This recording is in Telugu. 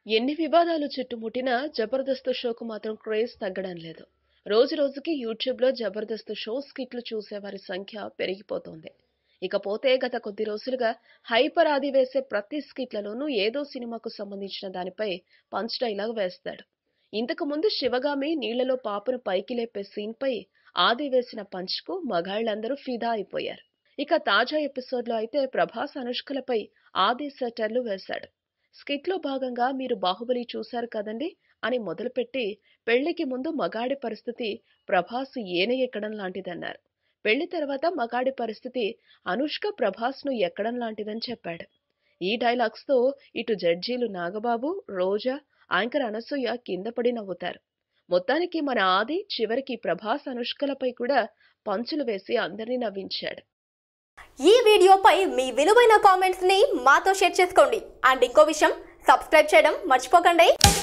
ఎన్ని వివాదాలు చుట్టుముట్టినా జబర్దస్త్ షోకు మాత్రం క్రేజ్ తగ్గడం లేదు రోజు రోజుకి యూట్యూబ్లో జబర్దస్త్ షో స్కిట్లు చూసేవారి సంఖ్య పెరిగిపోతోంది ఇకపోతే గత కొద్ది రోజులుగా హైపర్ ఆది వేసే ప్రతి స్కిట్లలోనూ ఏదో సినిమాకు సంబంధించిన దానిపై పంచ్ డైలాగ్ వేస్తాడు ఇంతకు ముందు శివగామి నీళ్లలో పాపను పైకి లేపే సీన్ పై ఆది వేసిన పంచ్ కు మగాళ్లందరూ ఫిదా అయిపోయారు ఇక తాజా ఎపిసోడ్ లో అయితే ప్రభాస్ అనుష్కలపై ఆది సెటర్లు వేశాడు స్కిట్ లో భాగంగా మీరు బాహుబలి చూశారు కదండి అని మొదలుపెట్టి పెళ్లికి ముందు మగాడి పరిస్థితి ప్రభాస్ ఏన ఎక్కడం లాంటిదన్నారు పెళ్లి తర్వాత మగాడి పరిస్థితి అనుష్క ప్రభాస్ ను ఎక్కడం లాంటిదని చెప్పాడు ఈ డైలాగ్స్ తో ఇటు జడ్జీలు నాగబాబు రోజా యాంకర్ అనసూయ కింద పడి నవ్వుతారు మొత్తానికి మన ఆది చివరికి ప్రభాస్ అనుష్కలపై కూడా పంచులు వేసి అందరినీ నవ్వించాడు ఈ వీడియోపై మీ విలువైన కామెంట్స్ ని మాతో షేర్ చేసుకోండి అండ్ ఇంకో విషయం సబ్స్క్రైబ్ చేయడం మర్చిపోకండి